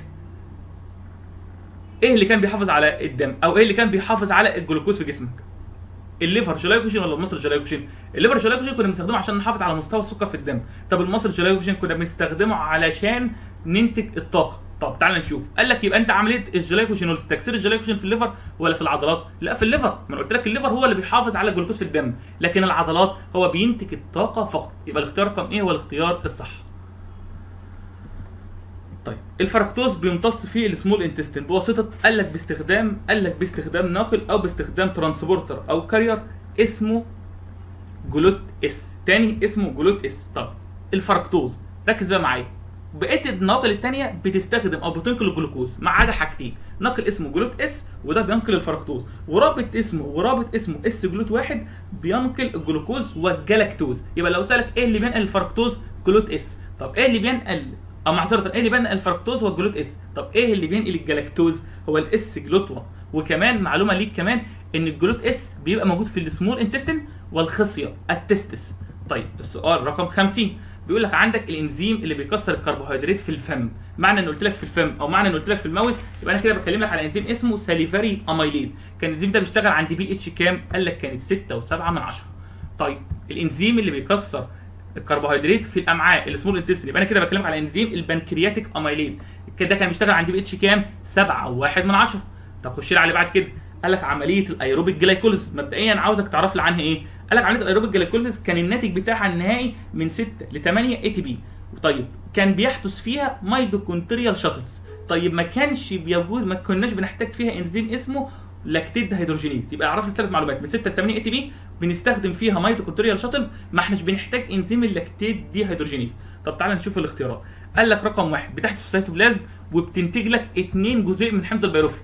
ايه اللي كان بيحافظ على الدم او ايه اللي كان بيحافظ على الجلوكوز في جسمك الليفر جلايكوجين ولا المصل جلايكوجين الليفر جلايكوجين كنا بنستخدمه عشان نحافظ على مستوى السكر في الدم طب المصل جلايكوجين كنا بنستخدمه علشان ننتج الطاقه طب تعال نشوف قال لك يبقى انت عمليه الجلايكوجين تكسير الجلايكوجين في الليفر ولا في العضلات لا في الليفر ما انا قلت لك الليفر هو اللي بيحافظ على الجلوكوز في الدم لكن العضلات هو بينتج الطاقه فقط يبقى الاختيار رقم ايه هو الاختيار الصح طيب الفركتوز بيمتص فيه السمول انتستين بواسطه قال لك باستخدام قال لك باستخدام ناقل او باستخدام ترانسبورتر او كارير اسمه جلوت اس تاني اسمه جلوت اس طب الفركتوز ركز بقى معايا بقيه النواقل التانية بتستخدم او بتنقل الجلوكوز ما عدا حاجتين ناقل اسمه جلوت اس وده بينقل الفركتوز ورابط اسمه ورابط اسمه اس جلوت واحد بينقل الجلوكوز والجلاكتوز يبقى لو سالك ايه اللي بينقل الفركتوز جلوت اس طب ايه اللي بينقل او معذره ايه اللي بينقل الفركتوز هو الجلوت اس طب ايه اللي بينقل الجلاكتوز هو الاس جلوت 1 وكمان معلومه ليك كمان ان الجلوت اس بيبقى موجود في السمول انتستين والخصيه التستس طيب السؤال رقم 50 بيقول لك عندك الانزيم اللي بيكسر الكربوهيدرات في الفم معنى ان قلت لك في الفم او معنى ان قلت لك في الماوث يبقى انا كده بكلم لك على انزيم اسمه ساليفاري اميليز كان الانزيم ده بيشتغل عند بي اتش كام قال لك كانت 6 و7 من 10 طيب الانزيم اللي بيكسر الكربوهيدرات في الامعاء السمول انتستين يبقى انا كده بكلمك على انزيم البنكرياتيك اميليز كده كان بيشتغل عند بي اتش كام 7 و1 من 10 طب خش لي على اللي بعد كده قال لك عمليه الايروبيك جلايكوليز مبدئيا عاوزك تعرف لي عنها ايه قال لك عمليه الايروبيك جلايكوليز كان الناتج بتاعها النهائي من 6 ل 8 اي تي بي طيب كان بيحدث فيها ميتوكونتريال شاتلز طيب ما كانش بيوجود ما كناش بنحتاج فيها انزيم اسمه لاكتيد هيدروجينيز يبقى اعرف لي ثلاث معلومات من 6 ل 8 اي تي بي بنستخدم فيها ميتوكونتريال شاتلز ما احناش بنحتاج انزيم اللاكتيد دي هيدروجينيز طب تعالى نشوف الاختيارات قال لك رقم واحد بتحدث في السيتوبلازم وبتنتج لك اثنين جزيء من حمض البيروفيك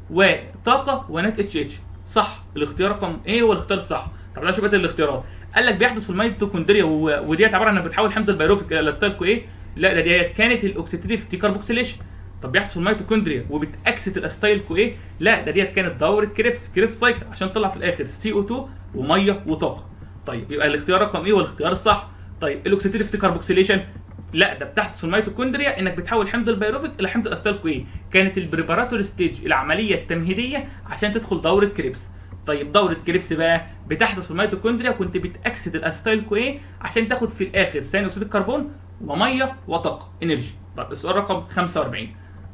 وطاقه ونات اتش اتش صح الاختيار رقم ايه هو الاختيار الصح طب تعالى نشوف بقيه الاختيارات قال لك بيحدث في الميتوكوندريا و- وديت عباره عن انها بتحول حمض البيروفيك الى ستالكو ايه لا ده ديت كانت الاوكسيديتيف ديكاربوكسيليشن طب بيحدث في الميتوكوندريا وبتاكسد الاستايل كو ايه لا ده ديت كانت دوره كريبس كريبس سايكل عشان طلع في الاخر سي او 2 وميه وطاقه طيب يبقى الاختيار رقم ايه هو الاختيار الصح طيب الاوكسيديتيف ديكاربوكسيليشن لا ده بتحدث في الميتوكوندريا انك بتحول حمض البيروفيك الى حمض الاستايل كو ايه كانت البريباراتوري ستيج العمليه التمهيديه عشان تدخل دوره كريبس طيب دوره كريبس بقى بتحدث في الميتوكوندريا كنت بتاكسد الاستايل كو ايه عشان تاخد في الاخر ثاني اكسيد الكربون وميه وطاقه انرجي طب السؤال رقم 45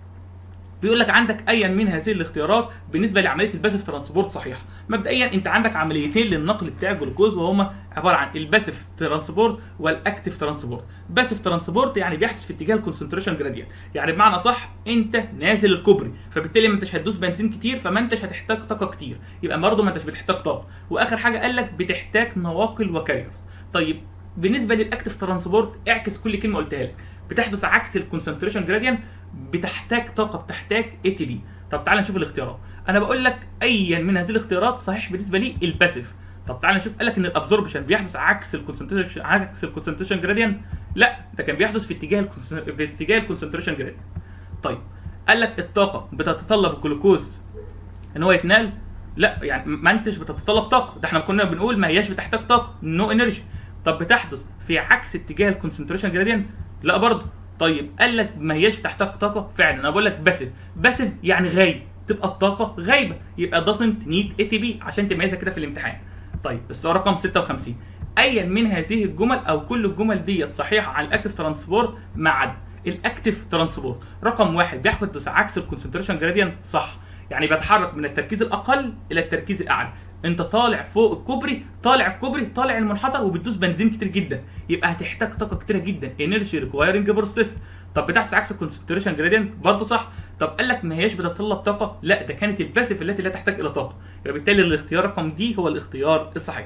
بيقول لك عندك ايا من هذه الاختيارات بالنسبه لعمليه الباسيف ترانسبورت صحيحه مبدئيا انت عندك عمليتين للنقل بتاع الجلوكوز وهما عباره عن الباسيف ترانسبورت والاكتيف ترانسبورت باسيف ترانسبورت يعني بيحدث في اتجاه الكونسنتريشن جراديانت يعني بمعنى صح انت نازل الكوبري فبالتالي ما انتش هتدوس بنزين كتير فما انتش هتحتاج طاقه كتير يبقى برضه ما انتش بتحتاج طاقه واخر حاجه قال لك بتحتاج نواقل وكاريرز طيب بالنسبه للاكتيف ترانسبورت اعكس كل كلمه قلتها لك بتحدث عكس الكونسنتريشن جراديانت بتحتاج طاقه بتحتاج اي تي بي طب تعال نشوف الاختيارات انا بقول لك ايا من هذه الاختيارات صحيح بالنسبه لي الباسيف طب تعال نشوف قال لك ان الابزوربشن بيحدث عكس الكونسنتريشن عكس الكونسنتريشن جراديانت لا ده كان بيحدث في اتجاه الكونسن- في اتجاه الكونسنتريشن جراديانت طيب قال لك الطاقه بتتطلب الجلوكوز ان هو يتنال لا يعني ما انتش بتتطلب طاقه ده احنا كنا بنقول ما هياش بتحتاج طاقه نو انرجي طب بتحدث في عكس اتجاه الكونسنتريشن جراديانت لا برضه طيب قال لك ما هياش بتحتاج طاقه فعلا انا بقول لك باسف باسف يعني غايب تبقى الطاقه غايبه يبقى doesn't need اي تي بي عشان تميزها كده في الامتحان طيب السؤال رقم 56 ايا من هذه الجمل او كل الجمل ديت صحيحه عن الاكتيف ترانسبورت ما عدا الاكتيف ترانسبورت رقم واحد بيحدث عكس الكونسنتريشن جراديانت صح يعني بيتحرك من التركيز الاقل الى التركيز الاعلى انت طالع فوق الكوبري طالع الكوبري طالع المنحدر وبتدوس بنزين كتير جدا يبقى هتحتاج طاقه كتيره جدا انرجي ريكوايرنج بروسيس طب بتحدث عكس الكونسنتريشن جراديانت برضه صح طب قال لك ما هياش بتتطلب طاقه لا ده كانت الباسيف التي لا تحتاج الى طاقه يبقى بالتالي الاختيار رقم دي هو الاختيار الصحيح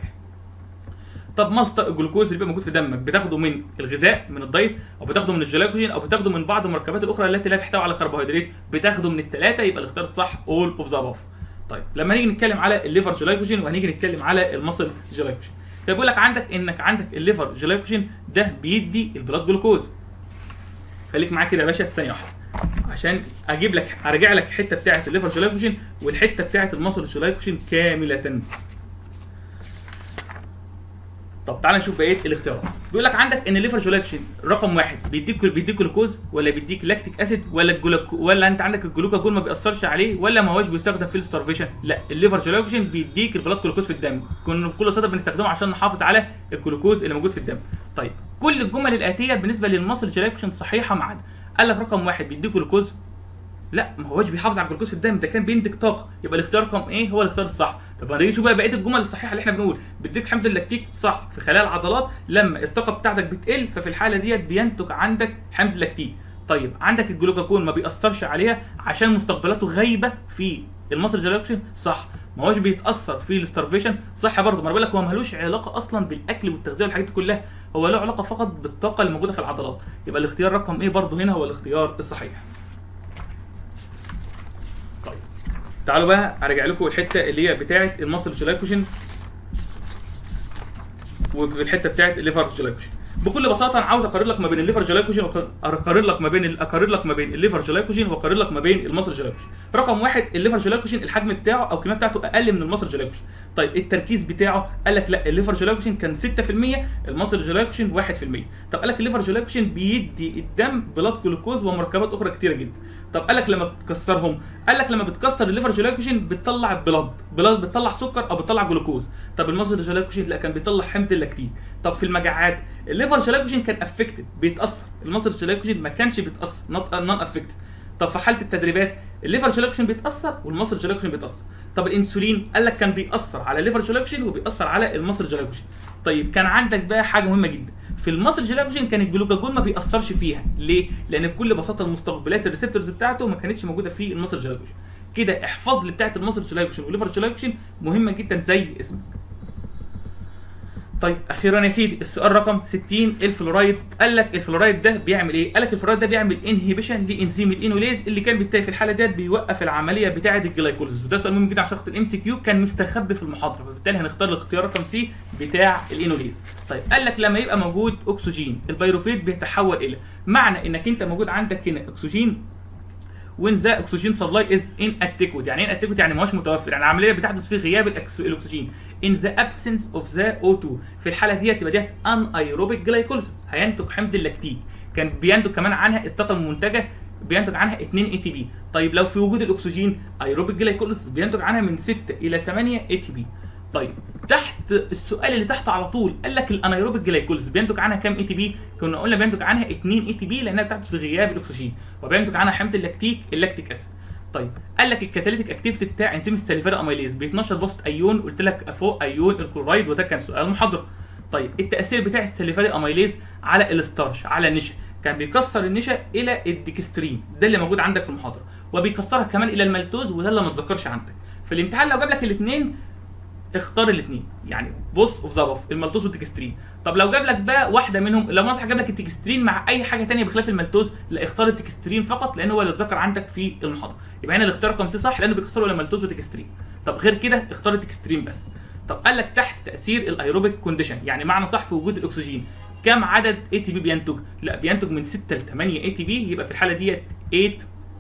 طب مصدر الجلوكوز اللي بيبقى موجود في دمك بتاخده من الغذاء من الدايت او بتاخده من الجلايكوجين او بتاخده من بعض المركبات الاخرى التي لا تحتوي على كربوهيدرات بتاخده من الثلاثه يبقى الاختيار الصح اول اوف ذا above طيب لما نيجي نتكلم على الليفر جلايكوجين وهنيجي نتكلم على المصل جلايكوجين فبيقول لك عندك انك عندك الليفر جلايكوجين ده بيدي البلاد جلوكوز خليك معايا كده يا باشا ثانيه واحده عشان اجيب لك ارجع لك الحته بتاعه الليفر جلايكوجين والحته بتاعه المصل جلايكوجين كامله طب تعالى نشوف بقيه الاختيارات بيقول لك عندك ان الليفر جلايكوجين رقم واحد بيديك بيديك جلوكوز ولا بيديك لاكتيك اسيد ولا الجلوك ولا انت عندك الجلوكاجون ما بيأثرش عليه ولا ما هوش بيستخدم في الستارفيشن لا الليفر جلايكوجين بيديك البلاد جلوكوز في الدم كنا بكل صدى بنستخدمه عشان نحافظ على الجلوكوز اللي موجود في الدم طيب كل الجمل الاتيه بالنسبه للمصل جلايكوجين صحيحه ما عدا قال لك رقم واحد بيديك جلوكوز لا ما هوش بيحافظ على الجلوكوز في الدم ده كان بينتج طاقه يبقى الاختيار رقم ايه هو الاختيار الصح طب هنيجي نشوف بقى بقيه الجمل الصحيحه اللي احنا بنقول بيديك حمض اللاكتيك صح في خلايا العضلات لما الطاقه بتاعتك بتقل ففي الحاله ديت بينتج عندك حمض لاكتيك طيب عندك الجلوكاجون ما بيأثرش عليها عشان مستقبلاته غايبه في المصل جلايكوجين صح ما هوش بيتاثر في الستارفيشن صح برضه ما انا بقول لك هو ملوش علاقه اصلا بالاكل والتغذيه والحاجات دي كلها هو له علاقه فقط بالطاقه اللي موجوده في العضلات يبقى الاختيار رقم ايه برضه هنا هو الاختيار الصحيح طيب تعالوا بقى ارجع لكم الحته اللي هي بتاعه المصل جلايكوجين والحته بتاعه الليفر جلايكوجين بكل بساطه انا عاوز اقارن لك ما بين الليفر جلايكوجين واقارن لك ما بين اقارن لك ما بين الليفر جلايكوجين واقارن لك ما بين المصل جلايكوجين رقم واحد الليفر جلايكوجين الحجم بتاعه او الكميه بتاعته اقل من المصل جلايكوجين طيب التركيز بتاعه قال لك لا الليفر جلايكوجين كان 6% المصل جلايكوجين 1% طب قال لك الليفر جلايكوجين بيدي الدم بلاد جلوكوز ومركبات اخرى كتيره جدا طب قال لك لما بتكسرهم قال لك لما بتكسر الليفر جلايكوجين بتطلع بلاد بلاد بتطلع سكر او بتطلع جلوكوز طب المصل جلايكوجين لا كان بيطلع حمض اللاكتيك طب في المجاعات الليفر جلايكوجين كان افكتد بيتاثر المصل جلايكوجين ما كانش بيتاثر نون افكتد طب في حاله التدريبات الليفر جلايكوجين بيتاثر والمصل جلايكوجين بيتاثر طب الانسولين قال لك كان بيأثر على الليفر جلايكوجين وبيأثر على المصل جلايكوجين طيب كان عندك بقى حاجه مهمه جدا في المصل جلايكوجين كان الجلوكاجون ما بيأثرش فيها ليه لان بكل بساطه المستقبلات الريسبتورز بتاعته ما كانتش موجوده في المصل جلايكوجين كده احفظ لي بتاعه المصل جلايكوجين والليفر جلايكوجين مهمه جدا زي اسمك طيب اخيرا يا سيدي السؤال رقم 60 الفلورايد قال لك الفلورايد ده بيعمل ايه؟ قال لك الفلورايد ده بيعمل انهيبيشن لانزيم الانوليز اللي كان بالتالي في الحاله ديت بيوقف العمليه بتاعه الجلايكوليز وده سؤال مهم جدا عشان خاطر الام سي كيو كان مستخبي في المحاضره فبالتالي هنختار الاختيار رقم سي بتاع الانوليز طيب قال لك لما يبقى موجود اكسجين البيروفيت بيتحول الى معنى انك انت موجود عندك هنا اكسجين وين ذا اكسجين سبلاي از ان اتيكوت يعني ايه اتيكوت يعني ما هوش متوفر يعني العمليه بتحدث في غياب الأكس- الاكسجين in the absence of the O2 في الحاله ديت يبقى ديت anaerobic glycolysis هينتج حمض اللاكتيك كان بينتج كمان عنها الطاقه المنتجه بينتج عنها 2 اي تي بي طيب لو في وجود الاكسجين ايروبيك جلايكوليسيس بينتج عنها من 6 الى 8 اي تي بي طيب تحت السؤال اللي تحت على طول قال لك الانايروبيك جلايكوليسيس بينتج عنها كام اي تي بي كنا قلنا بينتج عنها 2 اي تي بي لانها بتحدث في غياب الاكسجين وبينتج عنها حمض اللاكتيك اللاكتيك اسيد طيب قال لك الكاتاليتيك اكتيفيتي بتاع انزيم الساليفيرا اميليز بيتنشط بوسط ايون قلت لك فوق ايون الكلورايد وده كان سؤال محاضره طيب التاثير بتاع الساليفيرا اميليز على الستارش على النشا كان بيكسر النشا الى الديكسترين ده اللي موجود عندك في المحاضره وبيكسرها كمان الى المالتوز وده اللي ما اتذكرش عندك في الامتحان لو جاب لك الاثنين اختار الاثنين يعني بص اوف ذا بف المالتوز والتكسترين طب لو جاب لك بقى واحده منهم لو مثلا جاب لك التكسترين مع اي حاجه تانية بخلاف المالتوز لا اختار التكسترين فقط لان هو اللي اتذكر عندك في المحاضره يبقى هنا الاختيار رقم سي صح لانه بيكسروا المالتوز وتكسترين طب غير كده اختار التكسترين بس طب قال لك تحت تاثير الايروبيك كونديشن يعني معنى صح في وجود الاكسجين كم عدد اي تي بي بينتج لا بينتج من 6 ل 8 اي تي بي يبقى في الحاله ديت 8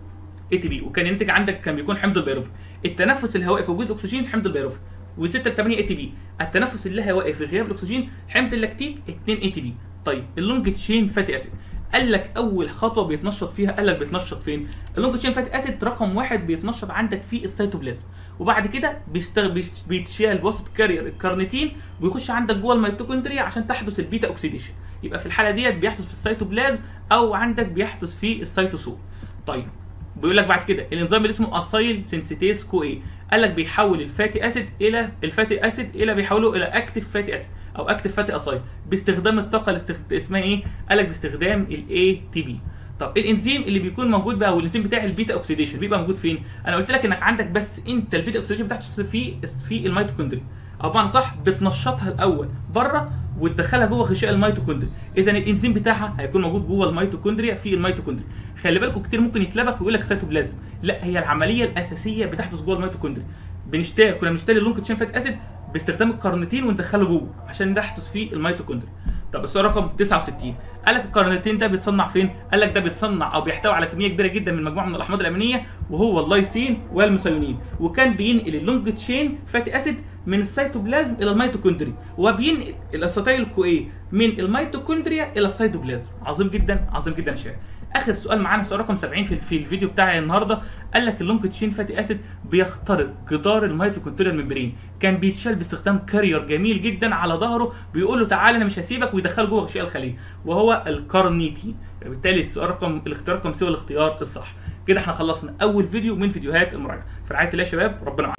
اي تي بي وكان ينتج عندك كان بيكون حمض البيروفيك التنفس الهوائي في وجود الاكسجين حمض البيروفيك و6 ل 8 اي تي بي التنفس اللاهوائي في غياب الاكسجين حمض اللاكتيك 2 اي تي بي طيب اللونج تشين فاتي اسيد قال لك اول خطوه بيتنشط فيها قال لك بيتنشط فين اللونج تشين فاتي اسيد رقم واحد بيتنشط عندك في السيتوبلازم وبعد كده بيشتغل بيش- بيتشال بواسطه كارير الكارنيتين ويخش عندك جوه الميتوكوندريا عشان تحدث البيتا اوكسيديشن يبقى في الحاله ديت بيحدث في السيتوبلازم او عندك بيحدث في السيتوسول طيب بيقول لك بعد كده الانزيم اللي اسمه اسايل سينسيتيز كو اي قال لك بيحول الفاتي اسيد الى الفاتي اسيد الى بيحوله الى اكتف فاتي اسيد او اكتف فاتي اسايل باستخدام الطاقه اللي استخد... اسمها ايه قال لك باستخدام الاي تي بي طب الانزيم اللي بيكون موجود بقى والانزيم بتاع البيتا اوكسيديشن بيبقى موجود فين انا قلت لك انك عندك بس انت البيتا اوكسيديشن بتاعته في في الميتوكوندريا او بمعنى صح بتنشطها الاول بره وتدخلها جوه غشاء الميتوكوندريا اذا الانزيم بتاعها هيكون موجود جوه الميتوكوندريا في الميتوكوندريا خلي بالكم كتير ممكن يتلبك ويقول لك سيتوبلازم لا هي العمليه الاساسيه بتحدث جوه الميتوكوندريا بنشتغل كنا بنشتغل اللونج تشين فات اسيد باستخدام الكارنيتين وندخله جوه عشان ده يحدث في الميتوكوندريا طب السؤال رقم 69 قال لك الكارنيتين ده بيتصنع فين؟ قال لك ده بيتصنع او بيحتوي على كميه كبيره جدا من مجموعه من الاحماض الامينيه وهو اللايسين والميثيونين وكان بينقل اللونج تشين فاتي اسيد من السيتوبلازم الى الميتوكوندريا وبينقل الاسيتايل كو اي من الميتوكوندريا الى السيتوبلازم عظيم جدا عظيم جدا يا شباب اخر سؤال معانا سؤال رقم 70 في في الفيديو بتاعي النهارده قال لك اللونج تشين فاتي اسيد بيخترق جدار الميتوكوندريا الممبرين كان بيتشال باستخدام كارير جميل جدا على ظهره بيقول له تعالى انا مش هسيبك ويدخله جوه غشاء الخليه وهو الكارنيتين بالتالي السؤال رقم الاختيار رقم سي هو الاختيار الصح كده احنا خلصنا اول فيديو من فيديوهات المراجعه في رعايه الله يا شباب ربنا معاكم